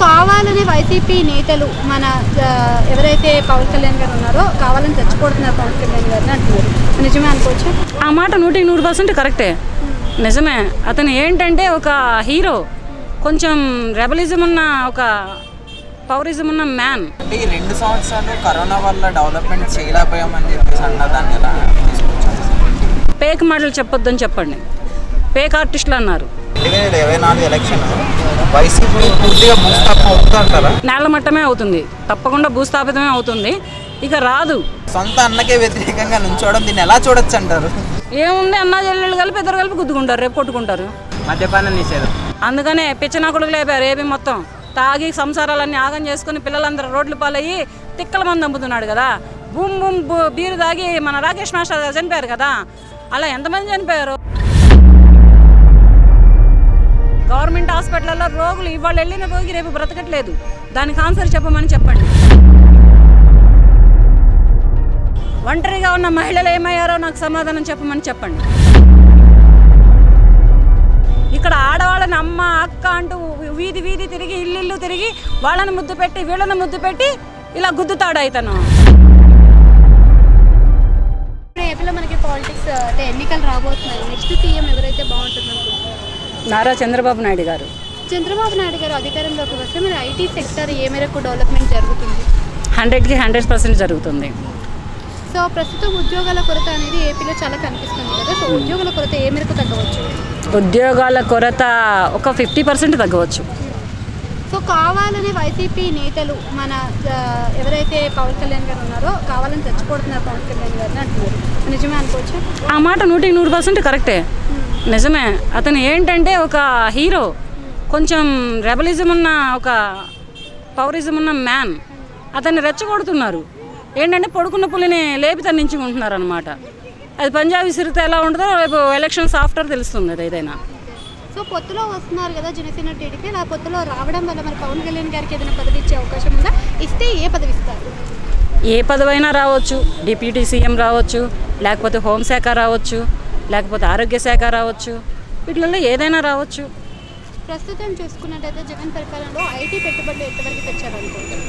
కావాలని వైసీపీ నేతలు మన ఆ, ఎవరైతే పవన్ కళ్యాణ్ గారు ఉన్నారో కావాలని చచ్చిపోతున్నారు పవన్ కళ్యాణ్ గారిని అంటున్నారు నిజమే అనుకోవచ్చు ఆ మాట నూటికి నూరు పర్సెంట్ కరెక్టే నిజమే అతను ఏంటంటే ఒక హీరో కొంచెం రెబలిజం ఉన్న ఒక పౌరిజం ఉన్న మ్యాన్ అంటే ఈ రెండు సంవత్సరాలు కరోనా వల్ల డెవలప్మెంట్ చేయలేకపోయామని చెప్పేసి అన్న దాన్ని ఎలా తీసుకొచ్చారు పేక్ మాటలు చెప్పొద్దని చెప్పండి పేక్ ఆర్టిస్టులు అన్నారు రెండు వేల ఇరవై నాలుగు ఎలక్షన్ వైసీపీ పూర్తిగా భూస్థాపన అవుతా అంటారా నేల మట్టమే అవుతుంది తప్పకుండా భూస్థాపితమే అవుతుంది ఇక రాదు సొంత అన్నకే వ్యతిరేకంగా నుంచోవడం దీన్ని ఎలా చూడొచ్చు అంటారు ఏముంది అన్నా చెల్లెళ్ళు కలిపి ఇద్దరు కలిపి గుద్దుకుంటారు రేపు కొట్టుకుంటారు మద్యపాన నిషేధం అందుకనే పిచ్చనా కొడుకు లేపారు ఏపీ మొత్తం తాగి సంసారాలన్నీ ఆగం చేసుకుని పిల్లలందరూ రోడ్లు పాలయ్యి తిక్కల మంది అమ్ముతున్నాడు కదా బూమ్ బూమ్ బూ- బీరు తాగి మన రాకేష్ మాస్టర్ గారు చనిపోయారు కదా అలా ఎంతమంది చనిపోయారు గవర్నమెంట్ హాస్పిటల్లో రోగులు ఇవాళ వెళ్ళిన రోగి రేపు బ్రతకట్లేదు దానికి ఆన్సర్ చెప్పమని చెప్పండి ఒంటరిగా ఉన్న మహిళలు ఏమయ్యారో నాకు సమాధానం చెప్పమని చెప్పండి ఇక్కడ ఆడవాళ్ళని అమ్మ అక్క అంటూ వీధి వీధి తిరిగి ఇల్లు ఇల్లు తిరిగి వాళ్ళని ముద్దు పెట్టి వీళ్ళని ముద్దు పెట్టి ఇలా గుద్దుతాడు అయితను ఇప్పుడు ఏపీలో మనకి పాలిటిక్స్ అంటే ఎన్నికలు రాబోతున్నాయి నెక్స్ట్ సీఎం ఎవరైతే బాగుంటుంది అనుకుంటున్నారు నారా చంద్రబాబు నాయుడు గారు చంద్రబాబు నాయుడు గారు అధికారంలోకి వస్తే మరి ఐటీ సెక్టర్ ఏ మేరకు డెవలప్మెంట్ జరుగుతుంది హండ్రెడ్కి హండ్రెడ్ పర్సెంట్ జరుగుతుంది సో ప్రస్తుతం ఉద్యోగాల కొరత అనేది ఏపీలో చాలా కనిపిస్తుంది కదా సో ఉద్యోగాల కొరత ఏ మేరకు తగ్గవచ్చు ఉద్యోగాల కొరత ఒక ఫిఫ్టీ పర్సెంట్ తగ్గవచ్చు సో కావాలని వైసీపీ నేతలు మన ఆ, ఎవరైతే పవన్ కళ్యాణ్ గారు ఉన్నారో కావాలని చచ్చిపోతున్నారు పవన్ కళ్యాణ్ గారిని అంటున్నారు నిజమే అనుకోవచ్చు ఆ మాట నూటికి నూరు పర్సెంట్ కరెక్టే నిజమే అతను ఏంటంటే ఒక హీరో కొంచెం రెబలిజం ఉన్న ఒక పౌరిజం ఉన్న మ్యాన్ అతన్ని రెచ్చగొడుతున్నారు ఏంటంటే పడుకున్న పులిని లేపి తన్నించుకుంటున్నారు అనమాట అది పంజాబీ సిరిత ఎలా ఉంటుందో రేపు ఎలక్షన్స్ ఆఫ్టర్ తెలుస్తుంది అది ఏదైనా సో పొత్తులో వస్తున్నారు కదా జనసేన టీడీపీ ఆ పొత్తులో రావడం వల్ల మరి పవన్ కళ్యాణ్ గారికి ఏదైనా పదవి ఇచ్చే అవకాశం ఉందా ఇస్తే ఏ పదవి ఇస్తారు ఏ పదవైనా రావచ్చు డిప్యూటీ సీఎం రావచ్చు లేకపోతే హోంశాఖ రావచ్చు లేకపోతే ఆరోగ్య శాఖ రావచ్చు వీటిలలో ఏదైనా రావచ్చు ప్రస్తుతం చూసుకున్నట్టయితే జగన్ పరిపాలనలో ఐటీ పెట్టుబడులు ఎంతవరకు తెచ్చారనుకుంటున్నారు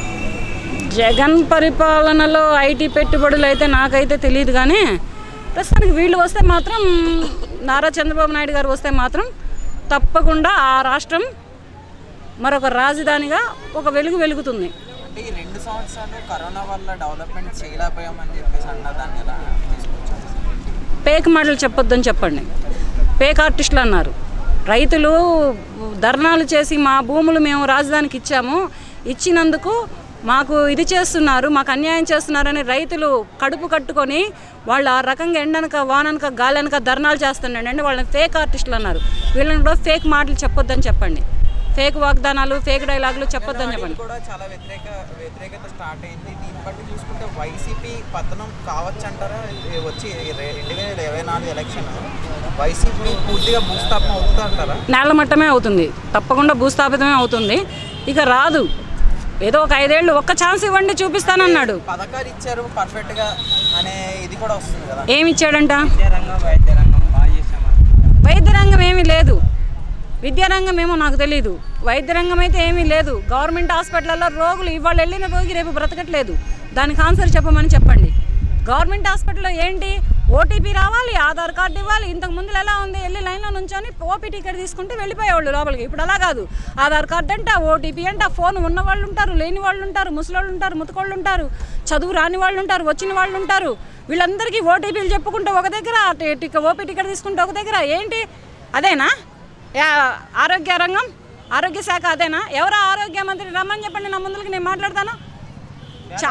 జగన్ పరిపాలనలో ఐటీ పెట్టుబడులు అయితే నాకైతే తెలియదు కానీ ప్రస్తుతానికి వీళ్ళు వస్తే మాత్రం నారా చంద్రబాబు నాయుడు గారు వస్తే మాత్రం తప్పకుండా ఆ రాష్ట్రం మరొక రాజధానిగా ఒక వెలుగు వెలుగుతుంది అంటే ఈ రెండు సంవత్సరాలు కరోనా వల్ల డెవలప్మెంట్ చేయలేకపోయామని చెప్పేసి అన్న దాన్ని ఎలా తీసుకొచ్చారు పేక్ మాటలు చెప్పొద్దని చెప్పండి పేక్ ఆర్టిస్టులు అన్నారు రైతులు ధర్నాలు చేసి మా భూములు మేము రాజధానికి ఇచ్చాము ఇచ్చినందుకు మాకు ఇది చేస్తున్నారు మాకు అన్యాయం చేస్తున్నారని రైతులు కడుపు కట్టుకొని వాళ్ళు ఆ రకంగా ఎండనక వాననక గాలనక ధర్నాలు చేస్తున్నాడు అంటే వాళ్ళని ఫేక్ ఆర్టిస్టులు అన్నారు వీళ్ళని కూడా ఫేక్ మాటలు చెప్పొద్దని చెప్పండి ఫేక్ వాగ్దానాలు ఫేక్ డైలాగులు చెప్పొద్దని చెప్పండి కూడా చాలా వ్యతిరేక వ్యతిరేకత స్టార్ట్ అయింది దీన్ని బట్టి చూసుకుంటే వైసీపీ పతనం కావచ్చు అంటారా ఇది వచ్చి రె- రెండు వేల ఇరవై నాలుగు ఎలక్షన్ వైసీపీ పూర్తిగా భూస్థాపన అవుతా అంటారా నేల మట్టమే అవుతుంది తప్పకుండా భూస్థాపితమే అవుతుంది ఇక రాదు ఏదో ఒక ఐదేళ్ళు ఒక్క ఛాన్స్ ఇవ్వండి చూపిస్తానన్నాడు పథకాలు ఇచ్చారు పర్ఫెక్ట్ గా అనే ఇది కూడా వస్తుంది కదా ఏమి ఇచ్చాడంట విద్యారంగం వైద్య రంగం బాగా చేసామని వైద్య రంగం ఏమీ లేదు విద్యారంగం ఏమో నాకు తెలియదు వైద్య రంగం అయితే ఏమీ లేదు గవర్నమెంట్ హాస్పిటల్లో రోగులు ఇవాళ వెళ్ళిన రోగి రేపు బ్రతకట్లేదు దానికి ఆన్సర్ చెప్పమని చెప్పండి గవర్నమెంట్ హాస్పిటల్లో ఏంటి ఓటీపీ రావాలి ఆధార్ కార్డు ఇవ్వాలి ఇంతకు ముందు ఎలా ఉంది వెళ్ళి లైన్లో నుంచొని ఓపీ టికెట్ తీసుకుంటే వెళ్ళిపోయేవాళ్ళు లోపలికి ఇప్పుడు అలా కాదు ఆధార్ కార్డు అంట ఓటీపీ అంట ఫోన్ ఉన్న వాళ్ళు ఉంటారు లేని వాళ్ళు ఉంటారు ముసలోళ్ళు ఉంటారు ముతకోళ్ళు ఉంటారు చదువు రాని వాళ్ళు ఉంటారు వచ్చిన వాళ్ళు ఉంటారు వీళ్ళందరికీ ఓటీపీలు చెప్పుకుంటే ఒక దగ్గర టి- టిక- ఓపీ టికెట్ తీసుకుంటే ఒక దగ్గర ఏంటి అదేనా యా ఆరోగ్య రంగం ఆరోగ్య శాఖ అదేనా ఎవరో ఆరోగ్య మంత్రి రమ్మని చెప్పండి నా ముందులకి నేను మాట్లాడతాను చా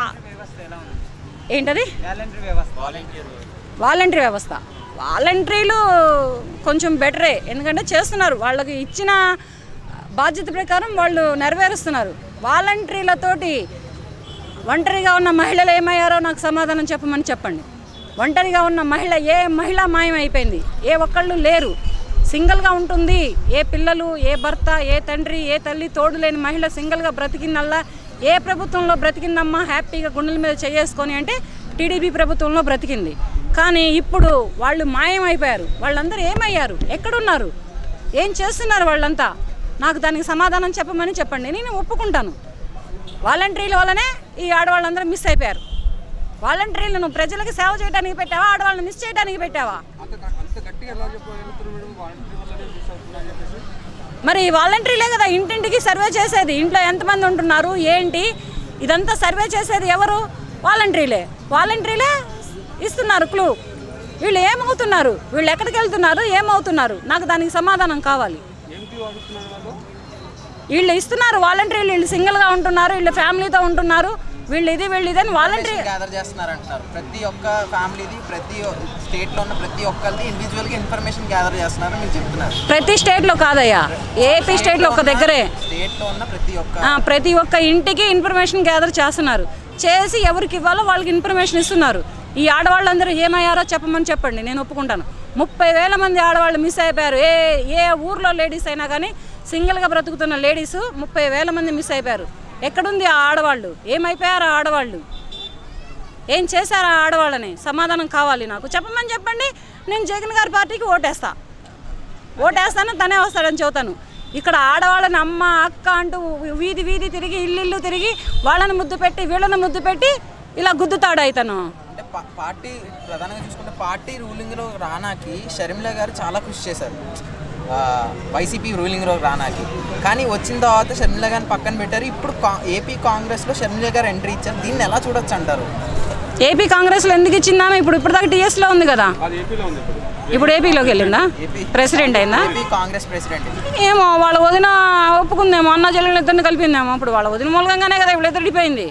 ఏంటది వాలంటరీ వ్యవస్థ వాలంటరీలు కొంచెం బెటరే ఎందుకంటే చేస్తున్నారు వాళ్ళకి ఇచ్చిన బాధ్యత ప్రకారం వాళ్ళు నెరవేరుస్తున్నారు వాలంటరీలతోటి ఒంటరిగా ఉన్న మహిళలు ఏమయ్యారో నాకు సమాధానం చెప్పమని చెప్పండి ఒంటరిగా ఉన్న మహిళ ఏ మహిళ మాయమైపోయింది ఏ ఒక్కళ్ళు లేరు సింగిల్గా ఉంటుంది ఏ పిల్లలు ఏ భర్త ఏ తండ్రి ఏ తల్లి తోడు లేని మహిళ సింగిల్గా బ్రతికిందల్లా ఏ ప్రభుత్వంలో బ్రతికిందమ్మా హ్యాపీగా గుండెల మీద చేసుకొని అంటే టీడీపీ ప్రభుత్వంలో బ్రతికింది కానీ ఇప్పుడు వాళ్ళు మాయమైపోయారు వాళ్ళందరూ ఏమయ్యారు ఎక్కడున్నారు ఏం చేస్తున్నారు వాళ్ళంతా నాకు దానికి సమాధానం చెప్పమని చెప్పండి నేను ఒప్పుకుంటాను వాలంటీర్ల వల్లనే ఈ ఆడవాళ్ళందరూ మిస్ అయిపోయారు వాలంటీర్లు నువ్వు ప్రజలకు సేవ చేయడానికి పెట్టావా ఆడవాళ్ళని మిస్ చేయడానికి పెట్టావా అంత అంత గట్టిగా ఎలా చెప్పగలుగుతారు మేడం వాలంటీర్ వల్లనే మిస్ అవుతున్నా అని చెప్పేసి మరి వాలంటీర్లే కదా ఇంటింటికి సర్వే చేసేది ఇంట్లో ఎంతమంది ఉంటున్నారు ఏంటి ఇదంతా సర్వే చేసేది ఎవరు వాలంటీర్లే వాలంటీర్లే ఇస్తున్నారు క్లూ వీళ్ళు ఏమవుతున్నారు వీళ్ళు ఎక్కడికి వెళ్తున్నారు ఏమవుతున్నారు నాకు దానికి సమాధానం కావాలి ఏంటి అడుగుతున్నారు వాళ్ళు వీళ్ళు ఇస్తున్నారు వాలంటీర్లు వీళ్ళు సింగిల్గా ఉంటున్నారు వీళ్ళు ఫ్యామిలీతో ఉంటున్నారు వీళ్ళు ఇది వీళ్ళు ఇది అని వాలంటీర్ గ్యాదర్ చేస్తున్నారు అంటున్నారు ప్రతి ఒక్క ఫ్యామిలీది ప్రతి స్టేట్ లో ఉన్న ప్రతి ఒక్కరిది ఇండివిజువల్ గా ఇన్ఫర్మేషన్ గ్యాదర్ చేస్తున్నారు మీరు చెప్తున్నారు ప్రతి స్టేట్లో కాదయ్యా ఏపీ స్టేట్లో ఒక దగ్గరే స్టేట్ లో ఉన్న ప్రతి ఒక్క ఆ, ప్రతి ఒక్క ఇంటికి ఇన్ఫర్మేషన్ గ్యాదర్ చేస్తున్నారు చేసి ఎవరికి ఇవ్వాలో వాళ్ళకి ఇన్ఫర్మేషన్ ఇస్తున్నారు ఈ ఆడవాళ్ళందరూ ఏమయ్యారో చెప్పమని చెప్పండి నేను ఒప్పుకుంటాను ముప్పై వేల మంది ఆడవాళ్ళు మిస్ అయిపోయారు ఏ ఏ ఊర్లో లేడీస్ అయినా కానీ సింగిల్గా బ్రతుకుతున్న లేడీస్ ముప్పై వేల మంది మిస్ అయిపోయారు ఎక్కడుంది ఆ ఆడవాళ్ళు ఏమైపోయారు ఆ ఆడవాళ్ళు ఏం చేశారు ఆ ఆడవాళ్ళని సమాధానం కావాలి నాకు చెప్పమని చెప్పండి నేను జగన్ గారి పార్టీకి ఓటేస్తా ఓటేస్తాను తనే వస్తాడని చెబుతాను ఇక్కడ ఆడవాళ్ళని అమ్మ అక్క అంటూ వీధి వీధి తిరిగి ఇల్లు ఇల్లు తిరిగి వాళ్ళని ముద్దు పెట్టి వీళ్ళని ముద్దు పెట్టి ఇలా గుద్దుతాడు అయితను అంటే పా- పార్టీ ప్రధానంగా చూసుకుంటే పార్టీ రూలింగ్ లో రానాకి షర్మిల గారు చాలా కృషి చేశారు ఆ, వైసీపీ రూలింగ్ లో రానాకి కానీ వచ్చిన తర్వాత షర్మిల గారిని పక్కన పెట్టారు ఇప్పుడు కా- ఏపీ కాంగ్రెస్ లో షర్మిల గారు ఎంట్రీ ఇచ్చారు దీన్ని ఎలా చూడొచ్చు అంటారు ఏపీ కాంగ్రెస్లో ఎందుకు ఇచ్చిందామె ఇప్పుడు ఇప్పటిదాకా టీఎస్లో ఉంది కదా అది ఏపీలో ఉంది ఇప్పుడు ఇప్పుడు ఏపీలోకి వెళ్ళిందా ఏపీ ప్రెసిడెంట్ అయిందా ఏపీ కాంగ్రెస్ ప్రెసిడెంట్ ఏమో వాళ్ళ వదిన ఒప్పుకుందేమో అన్న చెల్లెలు ఇద్దరిని కలిపిందేమో అప్పుడు వాళ్ళ వదిన మూలకంగానే కదా ఇప్పుడు ఇద్దరు విడిపోయింది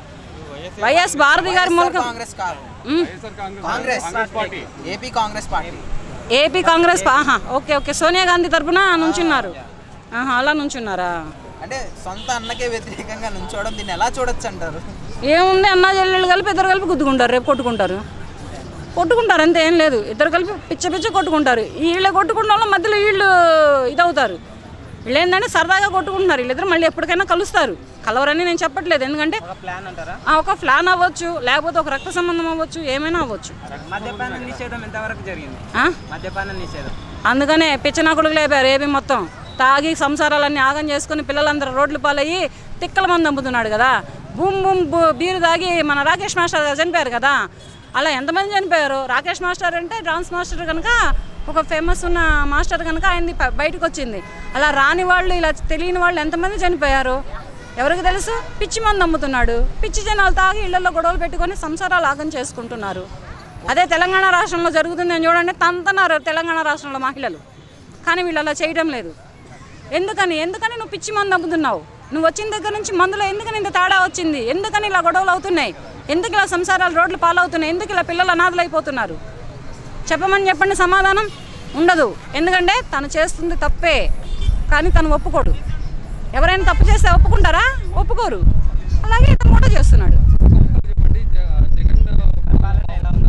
వైఎస్ భారతి గారి మూలకం కాంగ్రెస్ కాదు YSR Congress Congress Congress party AP Congress party AP Congress పా- ఆహా ఓకే ఓకే సోనియా గాంధీ తరపున నుంచున్నారు ఆహా అలా నుంచున్నారా అంటే సొంత అన్నకే వ్యతిరేకంగా నుంచోవడం దీన్ని ఎలా చూడొచ్చు అంటారు ఏముంది అన్నా చెల్లెళ్ళు కలిపి ఇద్దరు కలిపి గుద్దుకుంటారు రేపు కొట్టుకుంటారు కొట్టుకుంటారు అంతే ఏం లేదు ఇద్దరు కలిపి పిచ్చ పిచ్చ కొట్టుకుంటారు వీళ్ళు కొట్టుకున్న వాళ్ళ మధ్యలో వీళ్ళు ఇదవుతారు వీళ్ళు ఏంటంటే సరదాగా కొట్టుకుంటున్నారు వీళ్ళిద్దరు మళ్ళీ ఎప్పటికైనా కలుస్తారు కలవరని నేను చెప్పట్లేదు ఎందుకంటే ప్లాన్ అంటారా ఆ, ఒక ప్లాన్ అవ్వచ్చు లేకపోతే ఒక రక్త సంబంధం అవ్వచ్చు ఏమైనా అవ్వచ్చు మద్యపాన నిషేధం ఎంతవరకు జరిగింది ఆ? మద్యపాన నిషేధం అందుకనే పిచ్చనాకుడుకు లేపారు ఏపీ మొత్తం తాగి సంసారాలన్నీ ఆగం చేసుకుని పిల్లలందరూ రోడ్లు పాలయ్యి తిక్కల మంది అమ్ముతున్నాడు కదా బూమ్ బూమ్ బూ- బీరు తాగి మన రాకేష్ మాస్టర్ గారు చనిపోయారు కదా అలా ఎంతమంది చనిపోయారు రాకేష్ మాస్టర్ అంటే డాన్స్ మాస్టర్ కనుక ఒక ఫేమస్ ఉన్న మాస్టర్ కనుక ఆయనది ప- బయటకు వచ్చింది అలా రాని వాళ్ళు ఇలా తెలియని వాళ్ళు ఎంతమంది చనిపోయారు ఎవరికి తెలుసు పిచ్చి మంది అమ్ముతున్నాడు పిచ్చి జనాలు తాగి ఇళ్లలో గొడవలు పెట్టుకొని సంసారాలు ఆగం చేసుకుంటున్నారు అదే తెలంగాణ రాష్ట్రంలో జరుగుతుంది అని చూడండి తంతన్నారు తెలంగాణ రాష్ట్రంలో మహిళలు కానీ వీళ్ళు అలా చేయడం లేదు ఎందుకని ఎందుకని నువ్వు పిచ్చి మందు అమ్ముతున్నావు నువ్వు వచ్చిన దగ్గర నుంచి మందులో ఎందుకని ఇంత తేడా వచ్చింది ఎందుకని ఇలా గొడవలు అవుతున్నాయి ఎందుకు ఇలా సంసారాలు రోడ్లు పాలవుతున్నాయి ఎందుకు ఇలా పిల్లలు అనాథలు అయిపోతున్నారు చెప్పమని చెప్పండి సమాధానం ఉండదు ఎందుకంటే తను చేస్తుంది తప్పే కానీ తను ఒప్పుకోడు ఎవరైనా తప్పు చేస్తే ఒప్పుకుంటారా ఒప్పుకోరు అలాగే ఇతను కూడా చేస్తున్నాడు చెప్పండి జ- జగన్ పరిపాలన ఎలా ఉంది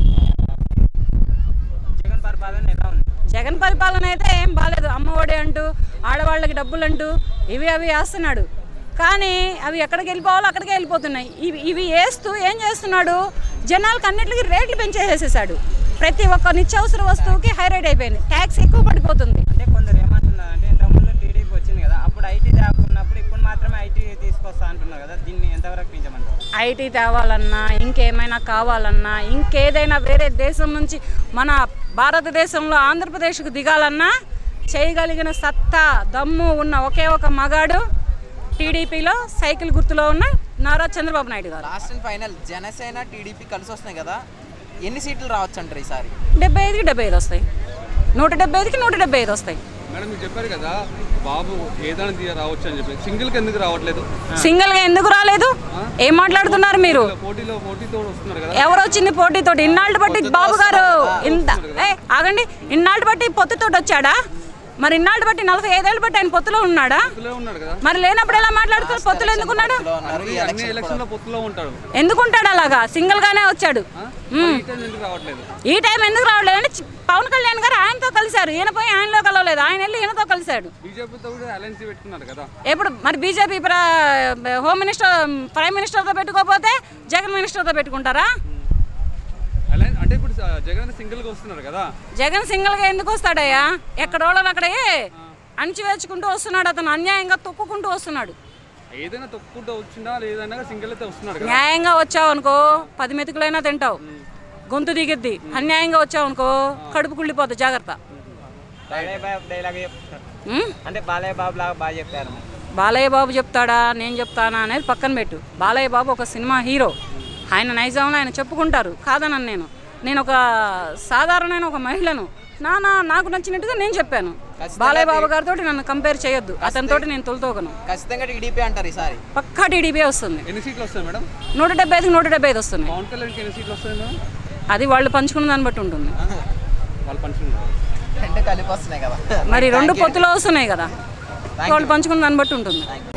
జగన్ పరిపాలన ఎలా ఉంది జగన్ పరిపాలన అయితే ఏం బాగాలేదు అమ్మఒడి అంటూ ఆడవాళ్ళకి డబ్బులు అంటూ ఇవి అవి వేస్తున్నాడు కానీ అవి ఎక్కడికి వెళ్ళిపోవాలో అక్కడికే వెళ్ళిపోతున్నాయి ఇవి ఇవి వేస్తూ ఏం చేస్తున్నాడు జనాలకు అన్నిటికీ రేట్లు పెంచేసేసాడు ప్రతి ఒక్క నిత్యావసర వస్తువుకి హై రేట్ అయిపోయింది ట్యాక్స్ ఎక్కువ పడిపోతుంది అంటే కొందరు ఏమంటున్నారు అంటే ఇంతకుముందు టీడీపీ వచ్చింది కదా అప్పుడు ఐటీ తేకున్నప్పుడు ఇప్పుడు మాత్రమే ఐటీ తీసుకొస్తా అంటున్నారు కదా దీన్ని ఎంతవరకు నిజమంటారు ఐటీ తేవాలన్నా ఇంకేమైనా కావాలన్నా ఇంకేదైనా వేరే దేశం నుంచి మన భారతదేశంలో ఆంధ్రప్రదేశ్కు దిగాలన్నా చేయగలిగిన సత్తా దమ్ము ఉన్న ఒకే ఒక మగాడు టీడీపీలో సైకిల్ గుర్తులో ఉన్న Nara Chandrababu Naidu garu last and final Janasena TDP కలిసి వస్తున్నాయి కదా ఎన్ని సీట్లు రావచ్చు అంటారు ఈసారి డెబ్బై ఐదుకి డెబ్బై ఐదు వస్తాయి నూట డెబ్బై ఐదుకి నూట డెబ్బై ఐదు వస్తాయి మేడం మీరు చెప్పారు కదా బాబు ఏదైనా తీయ రావచ్చు అని చెప్పి సింగిల్కి ఎందుకు రావట్లేదు సింగిల్గా ఎందుకు రాలేదు ఏం మాట్లాడుతున్నారు మీరు పోటీలో పోటీతో వస్తున్నారు కదా ఎవరు వచ్చింది పోటీతోటి ఇన్నాళ్ళు బట్టి బాబు గారు ఇంత ఏ ఆగండి ఇన్నాళ్ళు బట్టి పొత్తుతోటి వచ్చాడా మరి ఇన్నాళ్ళు బట్టి నలభై ఐదేళ్ళు బట్టి ఆయన పొత్తులో ఉన్నాడా పొత్తులో ఉన్నాడు కదా మరి లేనప్పుడు ఎలా మాట్లాడుతున్నారు పొత్తులు ఎందుకున్నాడు లో ఉన్నారు ఈ అన్ని ఎలక్షన్ ఎలక్షన్లో పొత్తులో ఉంటాడు ఎందుకుంటాడు అలాగా సింగిల్ గానే వచ్చాడు మరి ఈ టైం ఎందుకు రావట్లేదు ఈ టైం ఎందుకు రావలేదు అంటే చి- పవన్ కళ్యాణ్ గారు ఆయనతో కలిశారు ఈయన పోయి ఆయనలో కలవలేదు ఆయన వెళ్ళి ఈయనతో కలిశాడు బీజేపీతో కూడా అలయన్స్ పెట్టుకున్నారు కదా ఎప్పుడు మరి బీజేపీ హోమ్ మినిస్టర్ ప్రైమ్ మినిస్టర్తో పెట్టుకోకపోతే జగన్ మినిస్టర్తో పెట్టుకుంటారా అలయన్స్ అంటే ఇప్పుడు స- జగన్ సింగిల్గా వస్తున్నారు కదా జగన్ సింగిల్గా ఎందుకు వస్తాడయ్యా ఎక్కడ వాళ్ళని అక్కడే అణిచివేచుకుంటూ వస్తున్నాడు అతను అన్యాయంగా తొక్కుకుంటూ వస్తున్నాడు ఏదైనా తొక్కుంటూ వచ్చినా లేదన్నా సింగిల్ అయితే వస్తున్నాడు కదా న్యాయంగా వచ్చావు అనుకో పది మెతుకులైనా తింటావు గొంతు దిగిద్ది అన్యాయంగా వచ్చావు అనుకో కడుపు కుళ్ళిపోద్ది జాగ్రత్త బాలయ్య బాబు డైలాగ్ చెప్తారు ఉం? అంటే బాలయ్య బాబు లాగా బాగా చెప్పారు బాలయ్య బాబు చెప్తాడా నేను చెప్తానా అనేది పక్కన పెట్టు బాలయ్య బాబు ఒక సినిమా హీరో ఆయన నైజాంలో ఆయన చెప్పుకుంటారు కాదనను నేను నేను ఒక సాధారణమైన ఒక మహిళను నా నా నాకు నచ్చినట్టుగా నేను చెప్పాను బాలయ్య బాబు గారితో నన్ను కంపేర్ చేయొద్దు అతనితో నేను తొలితోగను ఖచ్చితంగా టీడీపీ అంటారు ఈసారి పక్కా టీడీపీ వస్తుంది ఎన్ని సీట్లు వస్తాయి మేడం నూట డెబ్బై ఐదుకి నూట డెబ్బై ఐదు వస్తున్నాయి పవన్ కళ్యాణ్కి ఎన్ని సీట్లు వస్తాయి మేడం అది వాళ్ళు పంచుకున్న దాన్ని బట్టి ఉంటుంది వాళ్ళు పంచుకున్నారు రెండు కలిపి వస్తున్నాయి కదా మరి రెండు పొత్తులో వస్తున్నాయి కదా వాళ్ళు పంచుకున్న దాన్ని బట్టి ఉంటుంది థ్యాంక్ యూ